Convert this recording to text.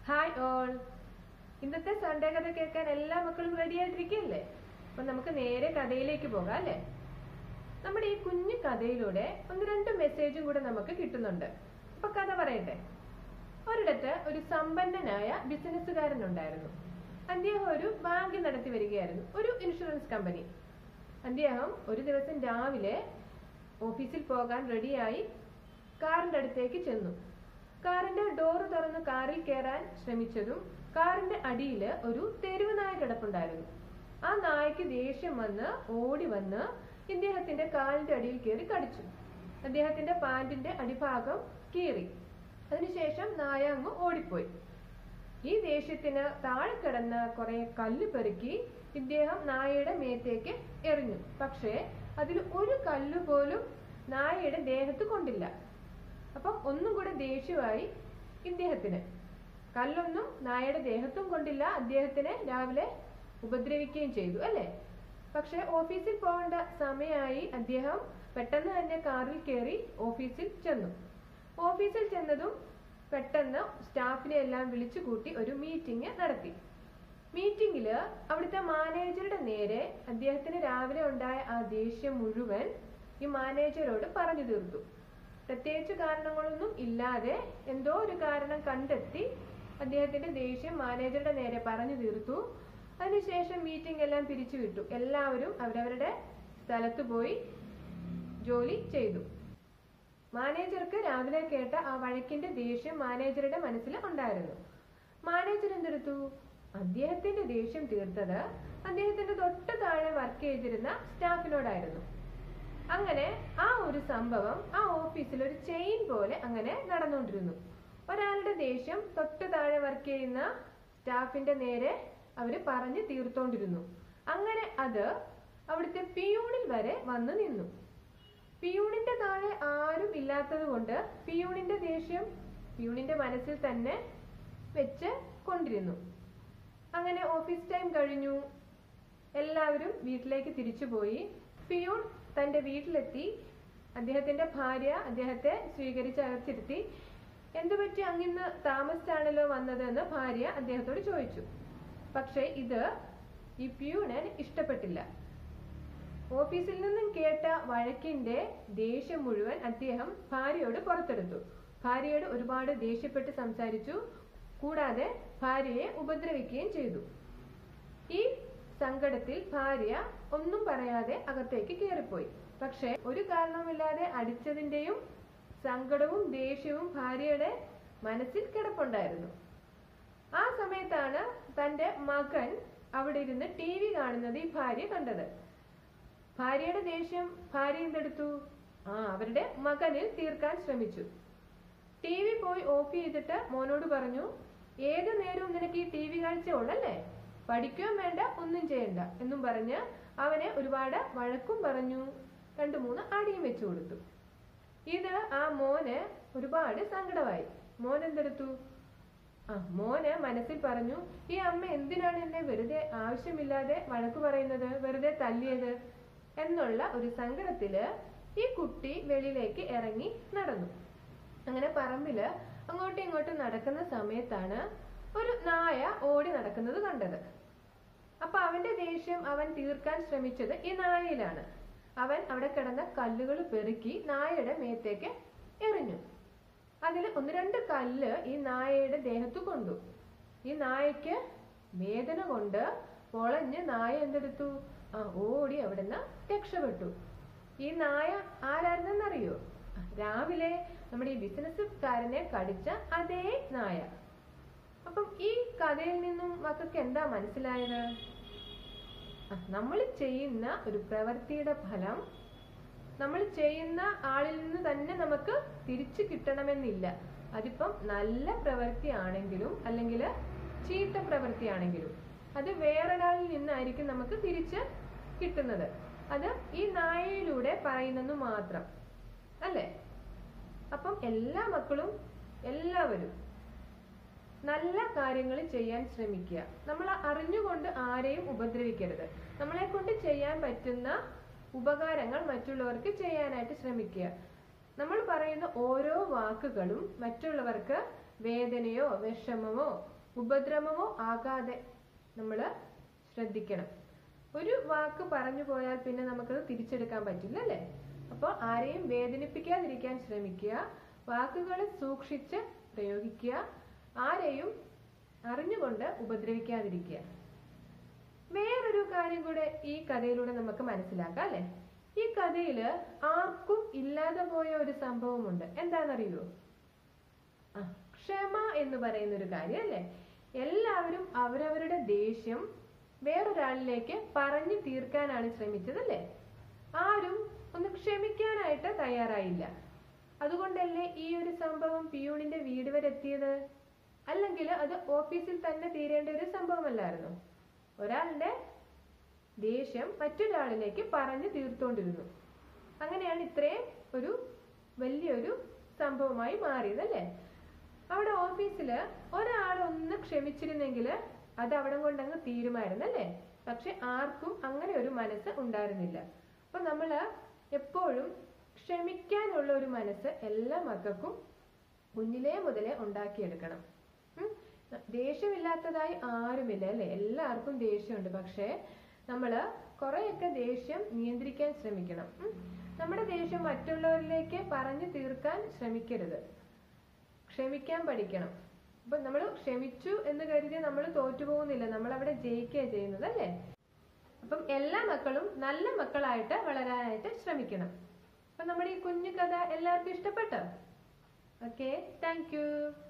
Hi all ഇന്നത്തെ Sunday കഥ കേൾക്കാൻ എല്ലാ മക്കളും റെഡി ആയിട്ടിരിക്കുകയല്ലേ അപ്പൊ നമുക്ക് നേരെ കഥയിലേക്ക് പോകാം അല്ലേ നമ്മുടെ ഈ കുഞ്ഞു കഥയിലൂടെ ഒന്ന് രണ്ട് മെസ്സേജും കൂടെ നമുക്ക് കിട്ടുന്നുണ്ട് അപ്പൊ കഥ പറയട്ടെ ഒരിടത്ത് ഒരു സമ്പന്നനായ ബിസിനസ്സുകാരനുണ്ടായിരുന്നു അദ്ദേഹം ഒരു ബാങ്ക് നടത്തി വരികയായിരുന്നു ഒരു ഇൻഷുറൻസ് കമ്പനി അദ്ദേഹം ഒരു ദിവസം രാവിലെ ഓഫീസിൽ പോകാൻ റെഡിയായി കാറിന്റെ അടുത്തേക്ക് ചെന്നു കാറിന്റെ ഡോറ് തുറന്ന് കാറിൽ കയറാൻ ശ്രമിച്ചതും കാറിന്റെ അടിയിൽ ഒരു തെരുവ് നായ കിടപ്പുണ്ടായിരുന്നു ആ നായക്ക് ദേഷ്യം വന്ന് ഓടി വന്ന് ഇദ്ദേഹത്തിന്റെ കാലിന്റെ അടിയിൽ കയറി കടിച്ചു അദ്ദേഹത്തിന്റെ പാന്റിന്റെ അടിഭാഗം കീറി അതിനുശേഷം നായ അങ്ങ് ഓടിപ്പോയി ഈ ദേഷ്യത്തിന് താഴെ കിടന്ന് കുറെ കല്ല് പെറുക്കി ഇദ്ദേഹം നായയുടെ മേത്തേക്ക് എറിഞ്ഞു പക്ഷേ അതിൽ ഒരു കല്ല് പോലും നായയുടെ ദേഹത്ത് കൊണ്ടില്ല അപ്പം ഒന്നും കൂടെ ദേഷ്യമായി ഇദ്ദേഹത്തിന് കല്ലൊന്നും നായയുടെ ദേഹത്തും കൊണ്ടില്ല അദ്ദേഹത്തിനെ രാവിലെ ഉപദ്രവിക്കുകയും ചെയ്തു അല്ലേ പക്ഷെ ഓഫീസിൽ പോകേണ്ട സമയമായി അദ്ദേഹം പെട്ടെന്ന് തന്നെ കാറിൽ കയറി ഓഫീസിൽ ചെന്നു ഓഫീസിൽ ചെന്നതും പെട്ടെന്ന് സ്റ്റാഫിനെ എല്ലാം വിളിച്ചു കൂട്ടി ഒരു മീറ്റിംഗ് നടത്തി മീറ്റിംഗില് അവിടുത്തെ മാനേജറുടെ നേരെ അദ്ദേഹത്തിന് രാവിലെ ഉണ്ടായ ആ ദേഷ്യം മുഴുവൻ ഈ മാനേജരോട് പറഞ്ഞു തീർത്തു പ്രത്യേകിച്ച് കാരണങ്ങളൊന്നും ഇല്ലാതെ എന്തോ ഒരു കാരണം കണ്ടെത്തി അദ്ദേഹത്തിന്റെ ദേഷ്യം മാനേജറുടെ നേരെ പറഞ്ഞു തീർത്തു അതിനുശേഷം മീറ്റിംഗ് എല്ലാം പിരിച്ചു വിട്ടു എല്ലാവരും അവരവരുടെ സ്ഥലത്ത് പോയി ജോലി ചെയ്തു മാനേജർക്ക് രാവിലെ കേട്ട ആ വഴക്കിന്റെ ദേഷ്യം മാനേജറുടെ മനസ്സിൽ ഉണ്ടായിരുന്നു മാനേജർ എന്തെടുത്തു അദ്ദേഹത്തിന്റെ ദേഷ്യം തീർത്തത് അദ്ദേഹത്തിന്റെ തൊട്ട് താഴെ വർക്ക് ചെയ്തിരുന്ന സ്റ്റാഫിനോടായിരുന്നു അങ്ങനെ ആ ഒരു സംഭവം ആ ഓഫീസിൽ ഒരു ചെയിൻ പോലെ അങ്ങനെ നടന്നുകൊണ്ടിരുന്നു ഒരാളുടെ ദേഷ്യം തൊട്ട് താഴെ വർക്ക് ചെയ്യുന്ന സ്റ്റാഫിന്റെ നേരെ അവര് പറഞ്ഞു തീർത്തോണ്ടിരുന്നു അങ്ങനെ അത് അവിടുത്തെ പിയൂണിൽ വരെ വന്നു നിന്നു പിയൂണിന്റെ താഴെ ആരും ഇല്ലാത്തത് കൊണ്ട് പിയൂണിന്റെ ദേഷ്യം പിയൂണിന്റെ മനസ്സിൽ തന്നെ വെച്ച് കൊണ്ടിരുന്നു അങ്ങനെ ഓഫീസ് ടൈം കഴിഞ്ഞു എല്ലാവരും വീട്ടിലേക്ക് തിരിച്ചുപോയി പിയൂൺ തന്റെ വീട്ടിലെത്തി അദ്ദേഹത്തിന്റെ ഭാര്യ അദ്ദേഹത്തെ സ്വീകരിച്ച് അകത്തിരുത്തി എന്തു പറ്റി അങ്ങിന്ന് താമസിച്ചാണല്ലോ വന്നത് എന്ന് ഭാര്യ അദ്ദേഹത്തോട് ചോദിച്ചു പക്ഷെ ഇത് ഈ പ്യൂണൻ ഇഷ്ടപ്പെട്ടില്ല ഓഫീസിൽ നിന്നും കേട്ട വഴക്കിന്റെ ദേഷ്യം മുഴുവൻ അദ്ദേഹം ഭാര്യയോട് പുറത്തെടുത്തു ഭാര്യയോട് ഒരുപാട് ദേഷ്യപ്പെട്ട് സംസാരിച്ചു കൂടാതെ ഭാര്യയെ ഉപദ്രവിക്കുകയും ചെയ്തു ഈ സങ്കടത്തിൽ ഭാര്യ ഒന്നും പറയാതെ അകത്തേക്ക് കയറിപ്പോയി പക്ഷെ ഒരു കാരണവുമില്ലാതെ അടിച്ചതിന്റെയും സങ്കടവും ദേഷ്യവും ഭാര്യയുടെ മനസ്സിൽ കിടപ്പുണ്ടായിരുന്നു ആ സമയത്താണ് തന്റെ മകൻ അവിടെ ഇരുന്ന് ടി വി കാണുന്നത് ഈ ഭാര്യ കണ്ടത് ഭാര്യയുടെ ദേഷ്യം ഭാര്യ എന്തെടുത്തു ആ അവരുടെ മകനിൽ തീർക്കാൻ ശ്രമിച്ചു ടി വി പോയി ഓഫ് ചെയ്തിട്ട് മോനോട് പറഞ്ഞു ഏത് നേരവും നിനക്ക് ഈ ടി വി കാഴ്ച ഉള്ളല്ലേ പഠിക്കുകയും വേണ്ട ഒന്നും ചെയ്യണ്ട എന്നും പറഞ്ഞ് അവനെ ഒരുപാട് വഴക്കും പറഞ്ഞു രണ്ടു മൂന്ന് അടിയും വെച്ചു കൊടുത്തു ഇത് ആ മോന് ഒരുപാട് സങ്കടമായി മോൻ എന്തെടുത്തു ആ മോന് മനസ്സിൽ പറഞ്ഞു ഈ അമ്മ എന്തിനാണ് എന്നെ വെറുതെ ആവശ്യമില്ലാതെ വഴക്ക് പറയുന്നത് വെറുതെ തല്ലിയത് എന്നുള്ള ഒരു സങ്കടത്തില് ഈ കുട്ടി വെളിയിലേക്ക് ഇറങ്ങി നടന്നു അങ്ങനെ പറമ്പില് അങ്ങോട്ടും ഇങ്ങോട്ടും നടക്കുന്ന സമയത്താണ് ഒരു നായ ഓടി നടക്കുന്നത് കണ്ടത് അപ്പൊ അവന്റെ ദേഷ്യം അവൻ തീർക്കാൻ ശ്രമിച്ചത് ഈ നായയിലാണ് അവൻ അവിടെ കിടന്ന കല്ലുകൾ പെറുക്കി നായയുടെ മേത്തേക്ക് എറിഞ്ഞു അതിൽ ഒന്ന് രണ്ട് കല്ല് ഈ നായയുടെ ദേഹത്ത് കൊണ്ടു ഈ നായക്ക് വേദന കൊണ്ട് പൊളഞ്ഞ് നായ എന്തെടുത്തു ആ ഓടി അവിടുന്ന് രക്ഷപ്പെട്ടു ഈ നായ ആരായിരുന്നെന്നറിയോ രാവിലെ നമ്മുടെ ഈ ബിസിനസ്സുകാരനെ കടിച്ച അതേ നായ അപ്പം ഈ കഥയിൽ നിന്നും മക്കൾക്ക് എന്താ മനസ്സിലായത് നമ്മൾ ചെയ്യുന്ന ഒരു പ്രവൃത്തിയുടെ ഫലം നമ്മൾ ചെയ്യുന്ന ആളിൽ നിന്ന് തന്നെ നമുക്ക് തിരിച്ചു കിട്ടണമെന്നില്ല അതിപ്പം നല്ല പ്രവൃത്തിയാണെങ്കിലും അല്ലെങ്കിൽ ചീത്ത പ്രവൃത്തിയാണെങ്കിലും അത് വേറൊരാളിൽ നിന്നായിരിക്കും നമുക്ക് തിരിച്ച് കിട്ടുന്നത് അത് ഈ നായയിലൂടെ പറയുന്നെന്ന് മാത്രം അല്ലേ അപ്പം എല്ലാ മക്കളും എല്ലാവരും നല്ല കാര്യങ്ങൾ ചെയ്യാൻ ശ്രമിക്കുക നമ്മൾ അറിഞ്ഞുകൊണ്ട് ആരെയും ഉപദ്രവിക്കരുത് നമ്മളെ കൊണ്ട് ചെയ്യാൻ പറ്റുന്ന ഉപകാരങ്ങൾ മറ്റുള്ളവർക്ക് ചെയ്യാനായിട്ട് ശ്രമിക്കുക നമ്മൾ പറയുന്ന ഓരോ വാക്കുകളും മറ്റുള്ളവർക്ക് വേദനയോ വിഷമമോ ഉപദ്രവമോ ആകാതെ നമ്മൾ ശ്രദ്ധിക്കണം ഒരു വാക്ക് പറഞ്ഞു പോയാൽ പിന്നെ നമുക്കത് തിരിച്ചെടുക്കാൻ പറ്റില്ല അല്ലേ അപ്പോൾ ആരെയും വേദനിപ്പിക്കാതിരിക്കാൻ ശ്രമിക്കുക വാക്കുകൾ സൂക്ഷിച്ച് പ്രയോഗിക്കുക ആരെയും അറിഞ്ഞുകൊണ്ട് ഉപദ്രവിക്കാതിരിക്കുക വേറൊരു കാര്യം കൂടെ ഈ കഥയിലൂടെ നമുക്ക് മനസ്സിലാക്കാം അല്ലെ ഈ കഥയില് ആർക്കും ഇല്ലാതെ പോയ ഒരു സംഭവമുണ്ട് എന്താണെന്നറിയോ ആ, ക്ഷമ എന്ന് പറയുന്ന ഒരു കാര്യം അല്ലേ എല്ലാവരും അവരവരുടെ ദേഷ്യം വേറൊരാളിലേക്ക് പറഞ്ഞു തീർക്കാനാണ് ശ്രമിച്ചത് അല്ലേ ആരും ഒന്ന് ക്ഷമിക്കാനായിട്ട് തയ്യാറായില്ല അതുകൊണ്ടല്ലേ ഈ ഒരു സംഭവം പിയൂണിന്റെ വീട് വരെ എത്തിയത് അല്ലെങ്കിൽ അത് ഓഫീസിൽ തന്നെ തീരേണ്ട ഒരു സംഭവമല്ലായിരുന്നു ഒരാളുടെ ദേഷ്യം മറ്റൊരാളിലേക്ക് പറഞ്ഞു തീർത്തുകൊണ്ടിരുന്നു അങ്ങനെയാണ് ഇത്രയും ഒരു വലിയൊരു സംഭവമായി മാറിയത് അല്ലേ അവിടെ ഓഫീസില് ഒരാൾ ഒന്ന് ക്ഷമിച്ചിരുന്നെങ്കിൽ അത് അവിടെ കൊണ്ടങ്ങ് തീരുമായിരുന്നു അല്ലേ പക്ഷെ ആർക്കും അങ്ങനെ ഒരു മനസ്സ് ഉണ്ടായിരുന്നില്ല അപ്പൊ നമ്മള് എപ്പോഴും ക്ഷമിക്കാനുള്ള ഒരു മനസ്സ് എല്ലാ മക്കൾക്കും കുഞ്ഞിലേ മുതലേ ഉണ്ടാക്കിയെടുക്കണം ഉം. ദേഷ്യമില്ലാത്തതായി ആരുമില്ല അല്ലെ എല്ലാവർക്കും ദേഷ്യമുണ്ട് പക്ഷേ നമ്മള് കുറെയൊക്കെ ദേഷ്യം നിയന്ത്രിക്കാൻ ശ്രമിക്കണം ഉം. നമ്മുടെ ദേഷ്യം മറ്റുള്ളവരിലേക്ക് പറഞ്ഞു തീർക്കാൻ ശ്രമിക്കരുത് ക്ഷമിക്കാൻ പഠിക്കണം അപ്പൊ നമ്മൾ ക്ഷമിച്ചു എന്ന് കരുതി നമ്മൾ തോറ്റുപോകുന്നില്ല നമ്മൾ അവിടെ ജയിക്കുക ചെയ്യുന്നത് അല്ലേ അപ്പം എല്ലാ മക്കളും നല്ല മക്കളായിട്ട് വളരാനായിട്ട് ശ്രമിക്കണം അപ്പൊ നമ്മുടെ ഈ കുഞ്ഞു കഥ എല്ലാവർക്കും ഇഷ്ടപ്പെട്ടോ ഓക്കെ താങ്ക് യു